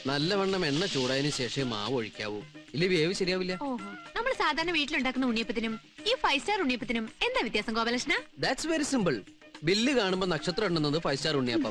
നല്ലവണ്ണം എണ്ണ ചൂടായതിനു ശേഷം മാവ് ഒഴിക്കാവൂ ഇല്ല വേവ് ശരിയാവില്ല ഓഹോ നമ്മൾ സാധാരണ വീട്ടിലുണ്ടാക്കുന്ന ഉണ്ണിയപ്പത്തിനും ഈ ഫൈവ് സ്റ്റാർ ഉണ്ണിയപ്പത്തിനും എന്താ വ്യത്യാസം Gopalakrishna that's very simple bill കാണുമ്പോ നക്ഷത്രം എണ്ണുന്നത് ഫൈവ് സ്റ്റാർ ഉണ്ണിയപ്പം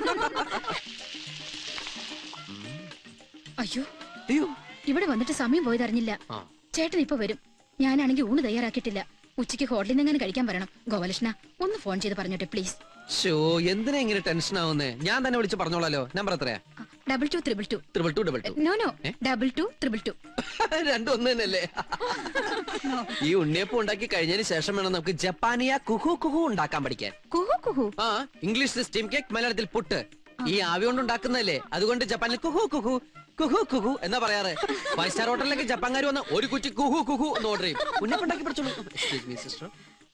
അയ്യോ അയ്യോ ഇവിടെ വന്നിട്ട് സമയം പോയതറിഞ്ഞില്ല ആ ചേട്ടൻ ഇപ്പൊ വരും ഞാനാണെങ്കിൽ ഊണ് തയ്യാറാക്കിയിട്ടില്ല ഉച്ചയ്ക്ക് ഹോട്ടലിൽ നിന്ന് കഴിക്കാൻ പറയണം ഗോപാലകൃഷ്ണ ഒന്ന് ഫോൺ ചെയ്ത് പറഞ്ഞോട്ടെ പ്ലീസ് ഷോ എന്തിനാ ഇങ്ങനെ ടെൻഷൻ ആവുന്നേ ഞാൻ തന്നെ വിളിച്ച് പറഞ്ഞോളാലോ നമ്പർ എത്രയാ double two triple two triple two double two no no ഏ? ഡബിൾ ടു ത്രിബിൾ ടു രണ്ടും ഒന്ന് തന്നെയല്ലേ ഈ ഉണ്ണിയപ്പം ഉണ്ടാക്കി കഴിഞ്ഞതിന് ശേഷം വേണം നമുക്ക് ജപ്പാനിയ കുഹു കുഹു ഉണ്ടാക്കാൻ പഠിക്കാൻ കുഹു കുഹു ആ ഇംഗ്ലീഷിൽ സ്റ്റീം കേക്ക് മലയാളത്തിൽ പുട്ട് ഈ ആവി കൊണ്ട് ഉണ്ടാക്കുന്നതല്ലേ അതുകൊണ്ട് ജപ്പാനിൽ കുഹു കുഹു കുഹു കുഹു എന്നാ പറയാറ് ഫൈവ് സ്റ്റാർ ഹോട്ടലിലേക്ക് ജപ്പാൻകാർ വന്ന് ഒരു കുറ്റി കുഹു കുഹു എന്ന് ഓർഡർ ചെയ്യും ഉണ്ണിയപ്പം ഉണ്ടാക്കി പഠിച്ചോളൂ Excuse me, sister.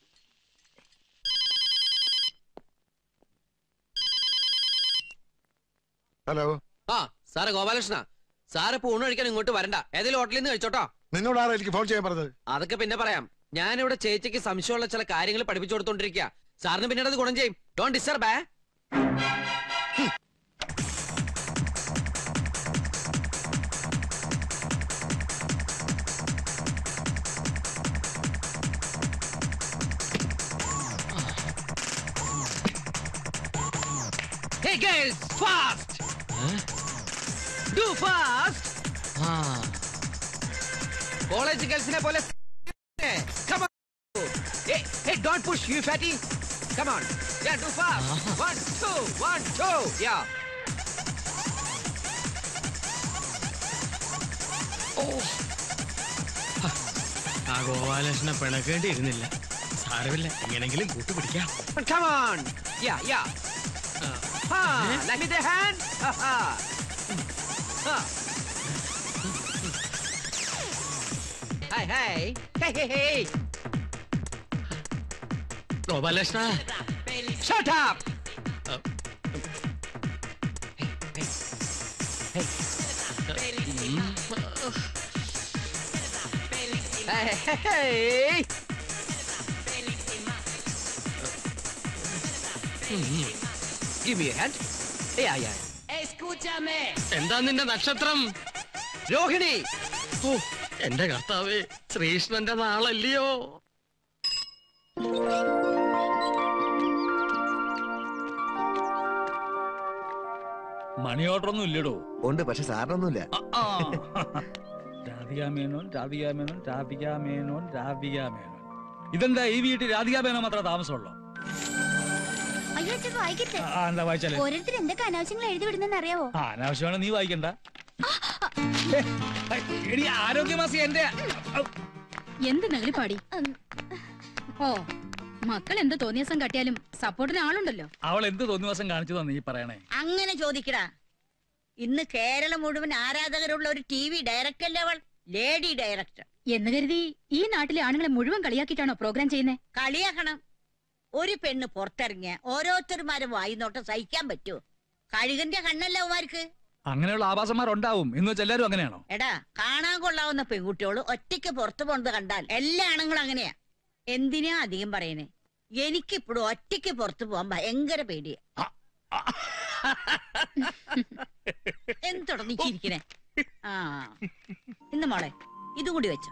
ഹലോ ആ സാറ് ഗോപാലകൃഷ്ണ സാറ് ഇപ്പൊ ഊണ് കഴിക്കാൻ ഇങ്ങോട്ട് വരണ്ട ഏതെങ്കിലും ഹോട്ടലിൽ നിന്ന് കഴിച്ചോട്ടോ നിന്നോട് ആരാ എനിക്ക് ഫോൺ ചെയ്യാൻ പറഞ്ഞത് അതൊക്കെ പിന്നെ പറയാം ഞാനിവിടെ ചേച്ചിക്ക് സംശയമുള്ള ചില കാര്യങ്ങൾ പഠിപ്പിച്ചു കൊടുത്തോണ്ടിരിക്കുക സാറിന് പിന്നീട് അത് ഗുണം ചെയ്യും don't disturb Hey guys, fast! Do fast! College ഗേൾസിനെ പോലെ Come on! Hey, hey, don't push, you fatty! Come on! Yeah, do fast! One, two, one, two! Yeah! ആ ഗോപാലകൃഷ്ണ പിണക്കേണ്ടിയിരുന്നില്ല സാരമില്ല എങ്ങനെങ്കിലും കൂട്ടുപിടിക്കാം Come on! Yeah, yeah! Ha! Let me the hand! Ha ha! Ha! Hey, hey! Hey, hey, hey! Gopalakrishna Shut up! Uh, Hey, hey, hey, hey! Give me a hand. Yeah, yeah. എന്താ നിന്റെ നക്ഷത്രം രോഹിണി ഓ എന്റെ കർത്താവേ ശ്രീകൃഷ്ണന്റെ നാളല്ലയോ money order ഒന്നും ഇല്ലടോ ഉണ്ട് പക്ഷെ സാറിനൊന്നുമില്ല രാധിക മേനോൻ രാധിക മേനോൻ രാധിക മേനോൻ രാധിക മേനോൻ ഇതെന്താ ഈ വീട്ടിൽ രാധിക മേനോൻ മാത്രമേ താമസമുള്ളൂ അയ്യോ അച്ഛൻ വായിക്കട്ടെ ആ എന്താ വായിച്ചാലേ ഓരോരുത്തർ എന്തൊക്കെ അനാവശ്യങ്ങൾ എഴുതി വിടുന്നെന്ന് അറിയാവോ ആ അനാവശ്യമാണ് നീ വായിക്കണ്ട ഏ, എടി ആരോഗ്യമാസി എന്റെ എന്ത് നഗരിപ്പാടി ഓ മക്കൾ എന്ത് തോന്നിയ ദിവസം കാട്ടിയാലും സപ്പോർട്ടിന് ആളുണ്ടല്ലോ അവൾ എന്ത് തോന്നിവാസം കാണിച്ചതാ നീ പറയണേ അങ്ങനെ ചോദിക്കടാ ഇന്ന് കേരളം മുഴുവൻ ആരാധകരുള്ള ഒരു ടി വി ഡയറക്ടറല്ലേ അവൾ ലേഡി ഡയറക്ടർ എന്ന് കരുതി ഈ നാട്ടിലെ ആണുങ്ങളെ മുഴുവൻ കളിയാക്കിയിട്ടാണോ പ്രോഗ്രാം ചെയ്യുന്നേ കളിയാക്കണം ഒരു പെണ്ണ് പുറത്തിറങ്ങിയ ഓരോരുത്തരുമാരും വായിന്നോട്ടം സഹിക്കാൻ പറ്റുമോ കഴുകന്റെ കണ്ണല്ല അവന്മാർക്ക് അങ്ങനെയുള്ള ആഭാസന്മാരുണ്ടാവും എന്ന് വെച്ചാൽ എല്ലാരും അങ്ങനെയാണോ എടാ കാണാൻ കൊള്ളാവുന്ന പെൺകുട്ടിയോള് ഒറ്റയ്ക്ക് പുറത്തു പോണത് കണ്ടാൽ എല്ലാ ആണുങ്ങളും അങ്ങനെയാ എന്തിനാ അധികം പറയണേ എനിക്കിപ്പോഴും ഒറ്റയ്ക്ക് പുറത്തു പോകാൻ ഭയങ്കര പേടിയാ എന്തൊടന്ന് ചിരിക്കണേ ആ ഇന്ന് മോളെ ഇതും കൂടി വെച്ചോ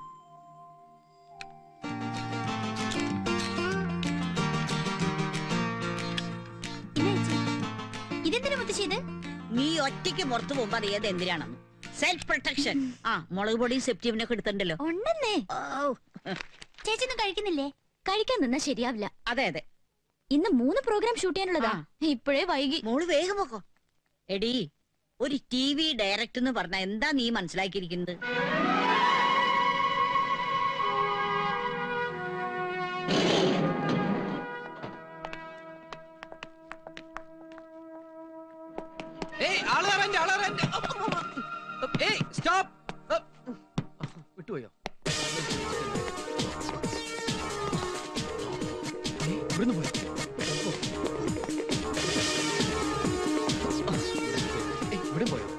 ഇല്ല ചേച്ചി ഇതെന്തിനാ മുത്തശ്ശി ഇത് നീ ഒറ്റയ്ക്ക് പുറത്തു പോകുമ്പോ അറിയാതെ എന്തിനാണെന്ന് സെൽഫ് പ്രൊട്ടക്ഷൻ ആ മുളക് പൊടിയും സെപ്റ്റീവിനൊക്കെ എടുത്തിട്ടുണ്ടല്ലോ ഉണ്ടെന്നേ ഓ, ചേച്ചി ഒന്നും കഴിക്കുന്നില്ലേ കഴിക്കാൻ നിന്നാ ശരിയാവില്ല അതെ അതെ ഇന്ന് മൂന്ന് പ്രോഗ്രാം ഷൂട്ട് ചെയ്യാനുള്ളതാ ഇപ്പോഴേ വൈകി മോള് വേഗം പോക്കോ എടി ഒരു ടി വി ഡയറക്റ്റ് എന്ന് പറഞ്ഞാ എന്താ നീ മനസ്സിലാക്കിയിരിക്കുന്നത് ഏയ് ആള് കയറാൻ്റെ, ആള് കയറാൻ്റെ. ഏയ് സ്റ്റോപ്പ് വിട്ടുപോയോ ഏയ്, ഇവിടുന്ന് പോയി ഏയ്, ഇവിടെ പോയോ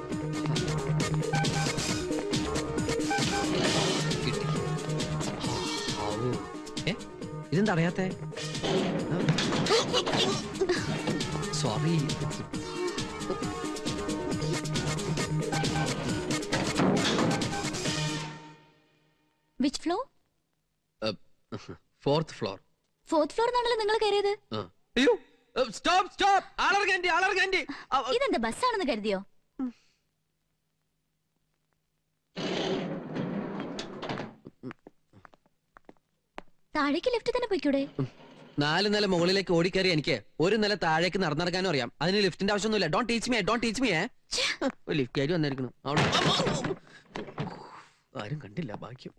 കിട്ടി ആവൂ. ഏ, ഇതെന്താ അറിയാത്തെ sorry which floor fourth floor fourth floor എന്നാണല്ലോ നിങ്ങൾ കയറിയത് അയ്യോ സ്റ്റോപ്പ് സ്റ്റോപ്പ് ആളർഗാൻഡി ആളർഗാൻഡി ഇതെന്താ ബസ്സാണെന്ന് കരുതിയോ താഴേക്ക് ലിഫ്റ്റ് തന്നെ പോയിക്കൂടെ നാല് നില മുകളിലേക്ക് ഓടിക്കയറി എനിക്ക് ഒരു നില താഴേക്ക് നടന്നിറങ്ങാനും അറിയാം അതിന് ലിഫ്റ്റിന്റെ ആവശ്യമൊന്നുമില്ല don't teach me don't teach me lift കയറി വന്നിരിക്കുന്നു അവിടെ ആരും കണ്ടില്ല ഭാഗ്യം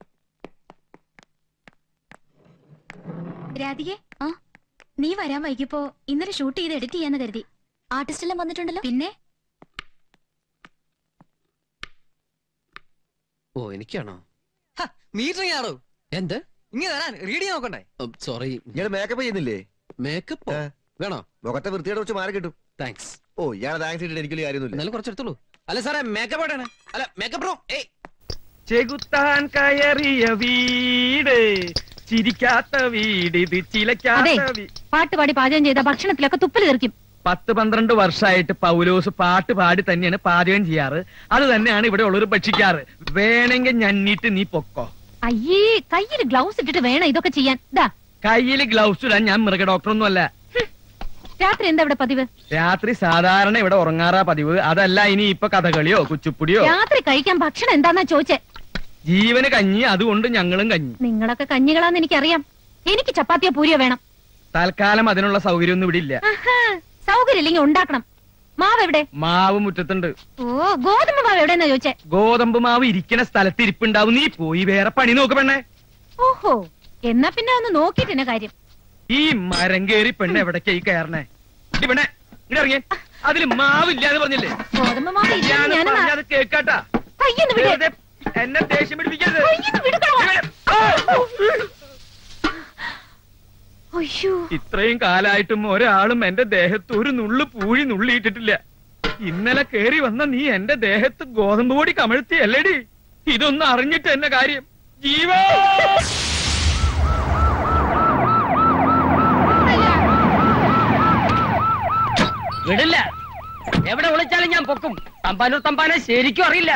രാധികെ ആ? നീ വരാൻ വൈകിപ്പോ ഇന്നലെ ഷൂട്ട് ചെയ്ത് എഡിറ്റ് ചെയ്യാന്ന് കരുതി ആർട്ടിസ്റ്റ് എല്ലാം വന്നിട്ടുണ്ടല്ലോ പിന്നെ ഓ എനിക്കാണോ മീറ്ററിംഗ് ആണോ എന്ത് ഇങ്ങനെ തരാൻ റീഡിങ് നോക്കണ്ടേ സോറി ഇയാള് മേക്കപ്പ് ചെയ്യുന്നില്ലേ മേക്കപ്പ് ഏ. വേണോ മുഖത്തെ വൃത്തിയുടെ വെച്ച് മാറി കിട്ടും താങ്ക്സ് ഓ ഇയാളെ താങ്ക്സ് ഇട്ടിട്ട് എനിക്കൊരു കാര്യമൊന്നുമില്ല എന്നാലും കുറച്ചെടുത്തോളൂ അല്ല സാറേ മേക്കപ്പ് എവിടെയാണ് അല്ല മേക്കപ്പ് റൂം ഏയ് ചെകുത്താൻ കയറിയ വീട് ചിരിക്കാത്ത വീട് ഇത് ചിലക്കാത്ത വീ- പാട്ട് പാടി പാചകം ചെയ്ത ഭക്ഷണത്തിലൊക്കെ തുപ്പല് തെറിക്കും പത്ത് പന്ത്രണ്ട് വർഷമായിട്ട് പൗലോസ് പാട്ട് പാടി തന്നെയാണ് പാചകം ചെയ്യാറ് അത് തന്നെയാണ് ഇവിടെ ഉള്ളവർ ഭക്ഷിക്കാറ് വേണമെങ്കിൽ ഞന്നിട്ട് നീ പൊക്കോ അയ്യേ കയ്യിൽ ഗ്ലൗസ് ഇട്ടിട്ട് വേണം ഇതൊക്കെ ചെയ്യാൻ ദാ കയ്യിൽ ഗ്ലൗസ് ഇടാൻ ഞാൻ മൃഗ ഡോക്ടറൊന്നും അല്ല രാത്രി എന്താ ഇവിടെ പതിവ് രാത്രി സാധാരണ ഇവിടെ ഉറങ്ങാറാ പതിവ് അതല്ല ഇനി ഇപ്പൊ കഥകളിയോ കുച്ചുപ്പുടിയോ രാത്രി കഴിക്കാൻ ഭക്ഷണം എന്താന്നാ ചോദിച്ചേ ജീവന് കഞ്ഞി അതുകൊണ്ട് ഞങ്ങളും കഞ്ഞി നിങ്ങളൊക്കെ കഞ്ഞികളാന്ന് എനിക്കറിയാം എനിക്ക് ചപ്പാത്തിയോ പൂരിയോ വേണം തൽക്കാലം അതിനുള്ള സൗകര്യമൊന്നും ഇവിടെ ഇല്ല ആഹാ, സൗകര്യം ഇല്ലെങ്കിൽ ഉണ്ടാക്കണം മാവ് എവിടെ മാവ് മുറ്റത്തുണ്ട് ഓ ഗോതമ്പ് മാവ് എവിടെന്നാ ചോദിച്ചേ ഗോതമ്പ് മാവ് ഇരിക്കണ സ്ഥലത്ത് ഇരിപ്പുണ്ടാവും നീ പോയി വേറെ പണി നോക്ക് പെണ്ണേ ഓഹോ എന്നാ പിന്നെ ഒന്ന് നോക്കിട്ട് എന്നെ കാര്യം ഈ മരം കേറി പെണ്ണ് എവിടേക്കായി കയറണേ ഇടി പെണ്ണേ ഇങ്ങനെ ഇറങ്ങിയേ അതില് മാവില്ലാന്ന് പറഞ്ഞില്ലേ ഗോതമ്പ് മാവ് ഇല്ല ഞാൻ ഞാൻ പറഞ്ഞത് കേക്കാട്ടാ കയ്യൊന്ന് വിട് വെറുതെ എന്നെ ദേഷ്യം പിടിപ്പിക്കരുത് കയ്യൊന്ന് വിടുകണോ? ഇവനെ- ആ! അയ്യോ ഇത്രയും കാലായിട്ടും ഒരാളും എന്റെ ദേഹത്ത് ഒരു നുള്ളു പൂഴി നുള്ളിയിട്ടിട്ടില്ല ഇന്നലെ കേറി വന്ന നീ എന്റെ ദേഹത്ത് ഗോതമ്പ് പൊടി കമഴ്ത്തി അല്ലേടി ഇതൊന്നും അറിഞ്ഞിട്ട് എന്നെ കാര്യം ജീവോ വിടില്ല എവിടെ വിളിച്ചാലും ഞാൻ പൊക്കും തമ്പാനൂർ തമ്പാനെ ശരിക്കും അറിയില്ല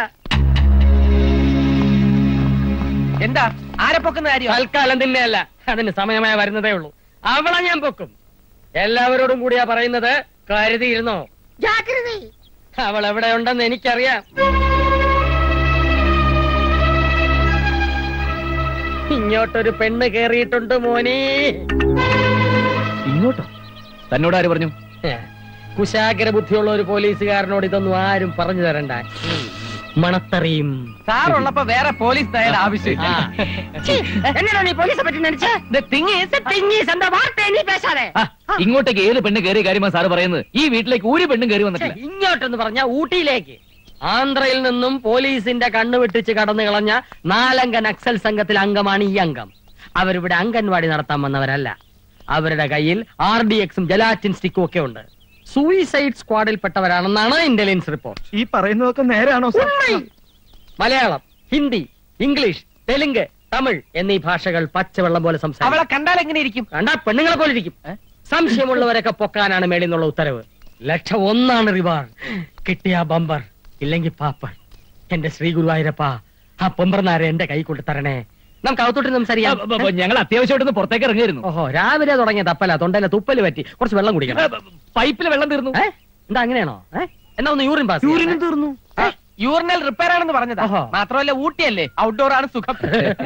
എന്താ ആരെ പൊക്കുന്ന കാര്യം തൽക്കാലം തന്നെയല്ല അതിന് സമയമായി വരുന്നതേ ഉള്ളൂ അവളെ ഞാൻ പൊക്കും എല്ലാവരോടും കൂടിയാ പറയുന്നത് കരുതിയിരുന്നോ അവൾ എവിടെ ഉണ്ടെന്ന് എനിക്കറിയാം ഇങ്ങോട്ടൊരു പെണ്ണ് കേറിയിട്ടുണ്ട് മോനെ ഇങ്ങോട്ടോ തന്നോട് ആര് പറഞ്ഞു കുശാഗ്ര ബുദ്ധിയുള്ള ഒരു പോലീസുകാരനോട് ഇതൊന്നും ആരും പറഞ്ഞു തരണ്ട മണത്തറിയും സാറുള്ളപ്പോ വേറെ പോലീസ് തയ്യാറ ആവശ്യം എന്നടാ നീ പോലീസെ പറ്റി നടിച്ച നീ പേശാതെ ഇങ്ങോട്ടേക്ക് ഏത് പെണ്ണ് കയറിയ കാര്യമാണ് സാറ് പറയുന്നത് ഈ വീട്ടിലേക്ക് ഒരു പെണ്ണും കയറി വന്നിട്ടില്ല ഇങ്ങോട്ടെന്ന് പറഞ്ഞ ഊട്ടിയിലേക്ക് ആന്ധ്രയിൽ നിന്നും പോലീസിന്റെ കണ്ണു വെട്ടിച്ച് കടന്നു കളഞ്ഞ നാലംഗ നക്സൽ സംഘത്തിൽ അംഗമാണ് ഈ അംഗം അവരിവിടെ അംഗൻവാടി നടത്താൻ വന്നവരല്ല അവരുടെ കയ്യിൽ ആർ ഡി എക്സും ജലാറ്റിൻ സ്റ്റിക്കും ഒക്കെ ഉണ്ട് സൂയിസൈഡ് സ്ക്വാഡിൽപ്പെട്ടവരാണെന്നാണ് ഇന്റലിജൻസ് റിപ്പോർട്ട് ഈ പറയുന്നതൊക്കെ നേരാണോ സാർ മലയാളം ഹിന്ദി ഇംഗ്ലീഷ് തെലുങ്ക് തമിഴ് എന്നീ ഭാഷകൾ പച്ചവെള്ളം പോലെ സംസാരിക്കും അവളെ കണ്ടാൽ എങ്ങനെ ഇരിക്കും കണ്ടാ പെണ്ണുങ്ങളെ പോലെ ഇരിക്കും സംശയമുള്ളവരൊക്കെ പൊക്കാനാണ് മേളിൽ നിന്നുള്ള ഉത്തരവ് ലക്ഷം ഒന്നാണ് റിവാർ കിട്ടിയ ബമ്പർ ഇല്ലെങ്കിൽ പാപ്പർ എന്റെ ശ്രീ ഗുരുവായൂരപ്പ ആ പൊമ്പർനാരെ എന്റെ കൈ കൊണ്ട് തരണേ നമുക്ക് അകത്തോട്ട് സംസാരിക്കാം ഞങ്ങൾ അത്യാവശ്യമായിട്ടൊന്ന് പുറത്തേക്ക് ഇറങ്ങിയിരുന്നു ഓഹോ രാവിലെ തുടങ്ങിയ തപ്പല തൊണ്ടയിലെ തുപ്പല് പറ്റി കുറച്ച് വെള്ളം കുടിക്കണം പൈപ്പിൽ വെള്ളം തീർന്നു ഏ? എന്താ അങ്ങനെയാണോ ഏ? എന്നാ ഒന്ന് യൂറിൻ പാസ് യൂറിനും തീർന്നു യൂറിനൽ റിപ്പയർ ആണെന്ന് പറഞ്ഞതാ ഓഹോ. മാത്രമല്ല ഊട്ടിയല്ലേ ഔട്ട്ഡോർ ആണ് സുഖം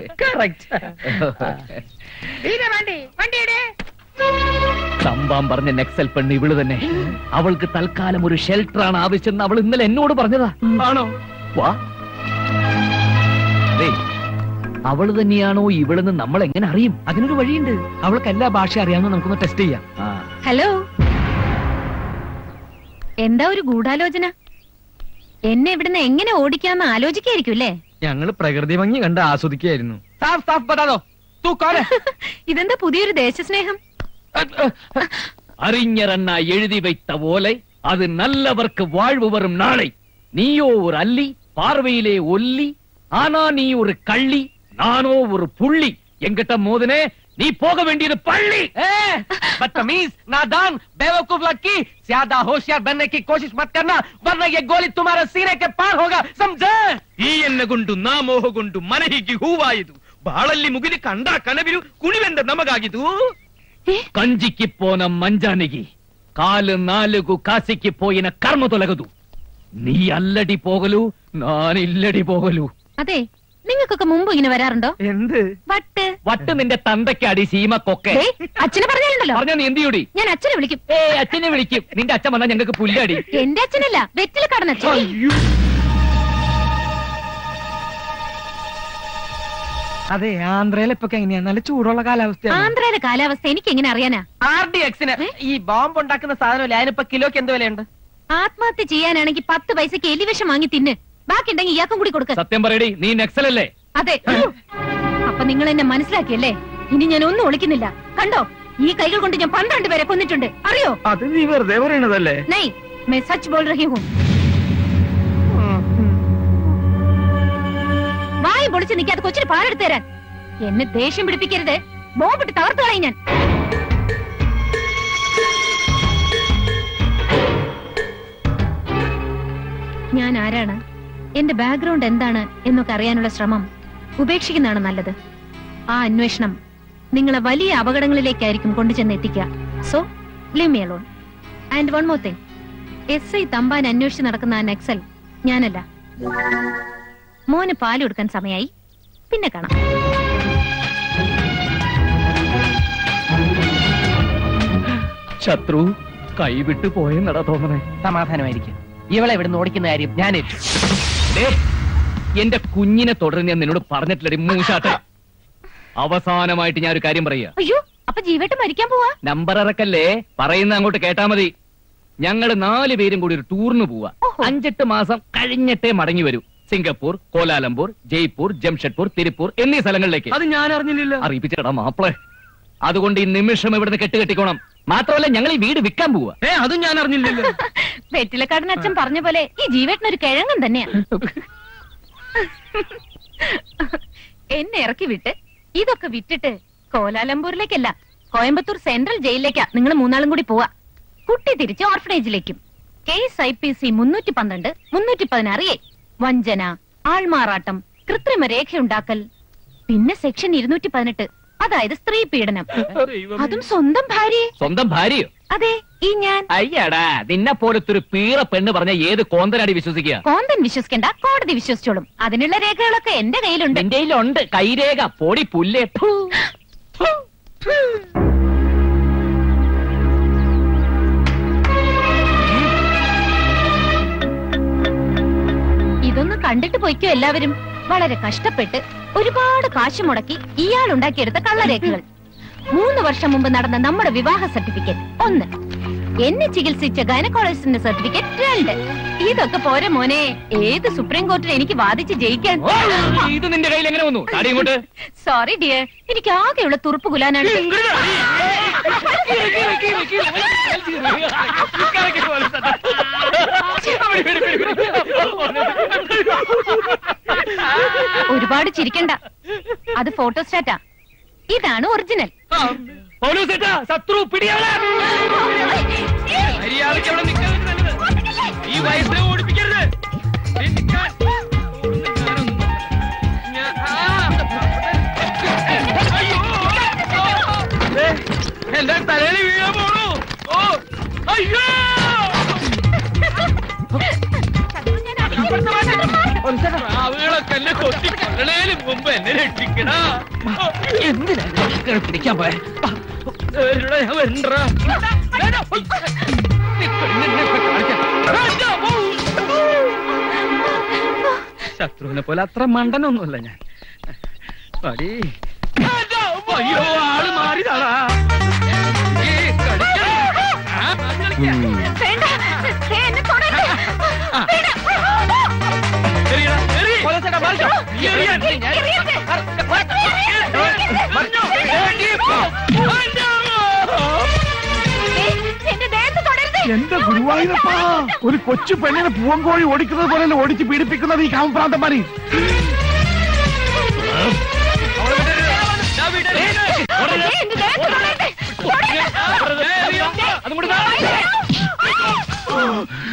സംഭവം പറഞ്ഞ നെക്സൽ പെണ്ണ് ഇവള് തന്നെ അവൾക്ക് തൽക്കാലം ഒരു ഷെൽട്ടർ ആണ് ആവശ്യം അവൾ ഇന്നലെ എന്നോട് പറഞ്ഞതാ ആണോ വാ ദേ, അവള് തന്നെയാണോ ഇവളെന്ന് നമ്മൾ എങ്ങനെ അറിയും അതിനൊരു വഴിയുണ്ട് അവൾക്ക് എല്ലാ ഭാഷ അറിയാമെന്ന് നമുക്കൊന്ന് ടെസ്റ്റ് ചെയ്യാം ഹലോ എന്താ ഒരു ഗൂഢാലോചന എന്നെ ഇവിടുന്ന് എങ്ങനെ ഓടിക്കാന്ന് ആലോചിക്കായിരിക്കും അല്ലേ ഞങ്ങൾ പ്രകൃതി ഭംഗി കണ്ട് ആസ്വദിക്കുകയായിരുന്നു സാഫ് സാഫ് ബതാദോ തൂ കോൺ ഹൈ? ഇതെന്താ പുതിയൊരു ദേശസ്നേഹം அறிஞரண்ணா எழுதி வைத்த ஓலை அது நல்லவர்க்கு வாழ்வு வரும் நாளை நீயோ ஒரு அல்லி பார்வையிலே ஒல்லி ஆனா நீ ஒரு கள்ளி நானோ ஒரு புள்ளி எங்கிட்ட மோதுனே நீ போக வேண்டியது பள்ளி ए, बदतमीज नादान बेवकूफ लड़की ज्यादा होशियार बनने की कोशिश मत करना वरना ये गोली तुम्हारे सीने के पार होगा समझे ಈ ಎಣ್ಣೆಗುಂಡು ನಾ ಮೋಹಗೊಂಡು ಮನಹಿಗೆ ಹೂವಾಯಿದು ಬಾಳಲ್ಲಿ ಮುಗಿಲಿ ಕಂಡ ಕನವಿರು ಕುಣಿವೆಂದ ನಮಗಾಗಿದು ಕಂಜಿಕ್ಕಿ ಪೋನ ಮಂಜಾನಿಗಿ ಕಾಲು ನಾలుగు ಕಾಸಿಕ್ಕಿ പോയിന കർമ്മ തൊലകതു നീ അല്ലടി പോകലു നാനില്ലടി പോകലു അതെ നിങ്ങൾക്കൊക്കെ മുമ്പ് ഇങ്ങനെ വരാറുണ്ടോ എന്ത് വട്ട് വട്ട് നിന്റെ തന്തയ്ക്കടി സീമക്കൊക്കെ ദേ, അച്ഛനെ പറഞ്ഞാലുണ്ടല്ലോ പറഞ്ഞ നീ എന്ത് ചെയ്യൂടി ഞാൻ അച്ഛനെ വിളിക്കും ഏ അച്ഛനെ വിളിക്കും നിന്റെ അച്ഛൻ വന്നാൽ ഞങ്ങൾക്ക് പുല്ലടി എന്റെ അച്ഛനല്ല വെറ്റില കടന്നച്ഛൻ അതെ ആന്ധ്രയിൽ ഇപ്പൊ എങ്ങനെയാ നല്ല ചൂടുള്ള കാലാവസ്ഥയാണ് ആന്ധ്രയിലെ കാലാവസ്ഥ എനിക്ക് എങ്ങനെ അറിയാനാ ആർ ഡി എക്സിന് ഈ ബോംബ് ഉണ്ടാക്കുന്ന സാധനമല്ലേ അതിനിപ്പോ കിലോക്ക് എന്ത് വിലയുണ്ട് ആത്മഹത്യ ചെയ്യാനാണെങ്കിൽ പത്ത് പൈസക്ക് എലിവിഷം വാങ്ങി തിന്ന് ബാക്കി ഉണ്ടെങ്കിൽ ഇയാൾക്കും കൂടി കൊടുക്ക സത്യം പറയടി നീ നക്സലല്ലേ അതെ അപ്പൊ നിങ്ങൾ എന്നെ മനസ്സിലാക്കിയല്ലേ ഇനി ഞാൻ ഒന്നും ഒളിക്കുന്നില്ല കണ്ടോ ഈ കൈകൾ കൊണ്ട് ഞാൻ പന്ത്രണ്ട് പേരെ കൊന്നിട്ടുണ്ട് അറിയോ അത് നീ വെറുതെ പറയണതല്ലേ നൈ मैं सच बोल रही हूँ വായി പൊളിച്ച് നിൽക്കാതെ കൊച്ചിന് പാലെടുത്ത് തരാൻ എന്നെ ദേഷ്യം പിടിപ്പിക്കരുത് ബോംബിട്ട് തകർത്തു കളയും ഞാൻ ഞാൻ ആരാണ് എന്റെ ബാക്ക്ഗ്രൗണ്ട് എന്താണ് എന്നൊക്കെ അറിയാനുള്ള ശ്രമം ഉപേക്ഷിക്കുന്നതാണ് നല്ലത് ആ അന്വേഷണം നിങ്ങളെ വലിയ അപകടങ്ങളിലേക്കായിരിക്കും കൊണ്ടുചെന്ന് എത്തിക്കുക so leave me alone and one more thing S I Thampan അന്വേഷിച്ച് നടക്കുന്ന ആ നക്സൽ ഞാനല്ല മോന് പാല് കൊടുക്കാൻ സമയായി പിന്നെ കാണാം ശത്രു കൈവിട്ട് പോയെന്നടാ തോന്നണേ സമാധാനമായിരിക്കും ഇവളെ ഇവിടുന്ന് ഓടിക്കുന്ന കാര്യം ഞാൻ ഏറ്റു. ദേ, എന്റെ കുഞ്ഞിനെ തുടർന്ന് ഞാൻ നിന്നോട് പറഞ്ഞിട്ടില്ലടി മൂശാട്ട അവസാനമായിട്ട് ഞാൻ ഒരു കാര്യം പറയുക അയ്യോ അപ്പൊ ജീവേട്ട് മരിക്കാൻ പോവാ നമ്പർ ഇറക്കല്ലേ പറയുന്ന അങ്ങോട്ട് കേട്ടാ മതി ഞങ്ങള് നാല് പേരും കൂടി ഒരു ടൂറിന് പോവാ ഓഹോ. അഞ്ചെട്ട് മാസം കഴിഞ്ഞിട്ടേ മടങ്ങി വരൂ സിംഗപ്പൂർ കോലാലംപൂർ ജയ്പൂർ ജംഷഡ്പൂർ തിരുപ്പൂർ എന്നീ സ്ഥലങ്ങളിലേക്ക് അത് ഞാൻ അറിഞ്ഞില്ലല്ലോ അറിയിപ്പിച്ചടാ മാപ്പിളെ അതുകൊണ്ട് ഈ നിമിഷം ഇവിടുന്ന് കെട്ടുകെട്ടിക്കോണം മാത്രമല്ല ഞങ്ങൾ ഈ വീട് വിൽക്കാൻ പോവാ ഏ അതും ഞാൻ അറിഞ്ഞില്ലല്ലോ വെറ്റിലക്കാടൻ അച്ഛൻ പറഞ്ഞ പോലെ ഈ ജീവേട്ടനൊരു കിഴങ്ങൻ തന്നെയാ എന്നെ ഇറക്കി വിട്ട് ഇതൊക്കെ വിറ്റിട്ട് കോലാലംപൂരിലേക്കല്ല കോയമ്പത്തൂർ സെൻട്രൽ ജയിലിലേക്കാ നിങ്ങൾ മൂന്നാളും കൂടി പോവാ കുട്ടി തിരിച്ച് ഓർഫനേജിലേക്കും കേസ് ഐ പി സി മുന്നൂറ്റി പന്ത്രണ്ട് മുന്നൂറ്റി പതിനാറ് എ വഞ്ചന ആൾമാറാട്ടം കൃത്രിമ രേഖയുണ്ടാക്കൽ പിന്നെ സെക്ഷൻ ഇരുന്നൂറ്റി പതിനെട്ട് അതായത് സ്ത്രീ പീഡനം അതും സ്വന്തം ഭാര്യയെ സ്വന്തം ഭാര്യയോ അതെ ഈ ഞാൻ അയ്യടാ നിന്നെ പോലത്തെ ഒരു പീറ പെണ്ണ് പറഞ്ഞ ഏത് കോന്തനാടി വിശ്വസിക്കുക കോന്തൻ വിശ്വസിക്കണ്ട കോടതി വിശ്വസിച്ചോളും അതിനുള്ള രേഖകളൊക്കെ എന്റെ കയ്യിലുണ്ട് നിന്റെ കയ്യിലുണ്ട് കൈരേഖ പൊടി പുല്ലേ ഫു. ഇതൊന്ന് കണ്ടിട്ട് പോയിക്കോ എല്ലാവരും വളരെ കഷ്ടപ്പെട്ട് ഒരുപാട് കാശ് മുടക്കി ഇയാൾ ഉണ്ടാക്കിയെടുത്ത കള്ളരേഖകൾ മൂന്ന് വർഷം മുമ്പ് നടന്ന നമ്മുടെ വിവാഹ സർട്ടിഫിക്കറ്റ് ഒന്ന് എന്നെ ചികിത്സിച്ച ഗൈനക്കോളജിസ്റ്റിന്റെ സർട്ടിഫിക്കറ്റ് രണ്ട് ഇതൊക്കെ പോരെ മോനെ ഏത് സുപ്രീം കോർട്ടിൽ എനിക്ക് വാദിച്ച് ജയിക്കാൻ ഓ, ഇത് നിന്റെ കയ്യിൽ എങ്ങനെ വന്നു താടി ഇങ്ങോട്ട് സോറി ഡിയർ എനിക്ക് ആകെയുള്ള തുറുപ്പ് കുലാനാണ് ഒരുപാട് ചിരിക്കണ്ട അത് ഫോട്ടോസ്റ്റാറ്റാ ഇതാണ് ഒറിജിനൽ പൗലോസേട്ടാ, ശത്രു പിടിയാളെ മര്യാദയ്ക്ക് അവിടെ നിൽക്കാൻ നല്ലത് ഈ വയസ്സിനെ ഓടിപ്പിക്കരുത് ദേ നിൽക്കാൻ. ഞാനൊന്നും- ഞാ- ആ. അയ്യോ. ദേ, എന്റെ തലയിൽ വീഴാൻ പോണു ഓ അയ്യോ പ്രാവുകളൊക്കെ എന്നെ കൊത്തി കൊല്ലണേന് മുമ്പ് എന്നെ രക്ഷിക്കണ എന്തിനാ ഇതിനെ പിടിക്കാൻ പോയ ഇവിടെ ഞാൻ വരണ്ടാ ശത്രുവിനെ പോലെ അത്ര മണ്ടനൊന്നുമല്ല ഞാൻ പടി അയ്യോ ആള് മാറിയതാടാ ഈ കടിക്കണ. ആ, അത് കളിക്കാം. വേണ്ട ദേ, എന്നെ തൊടരുത്. വേണ്ട. എറിയടാ, എറി. നീ എറിയാൻ. എറിയരുത്. മറിഞ്ഞോ. ഏടി പോ. അയ്യോ. ദേ, എന്റെ ദേഹത്ത് തൊടരുത്. എന്റെ ഗുരുവായൂരപ്പാ ഒരു കൊച്ചു പെണ്ണിനെ പൂവങ്കോഴി ഓടിക്കുന്നത് പോലെ ഓടിച്ച് പീഡിപ്പിക്കുന്നത് ഈ കാമപ്രാന്തമാരി അവളെ വിടരുത്. ഞാൻ വിടരുത്. ദേ, എന്റെ ദേഹത്ത് തൊടരുത്. തൊടരുത്. അതും കൂടി താ.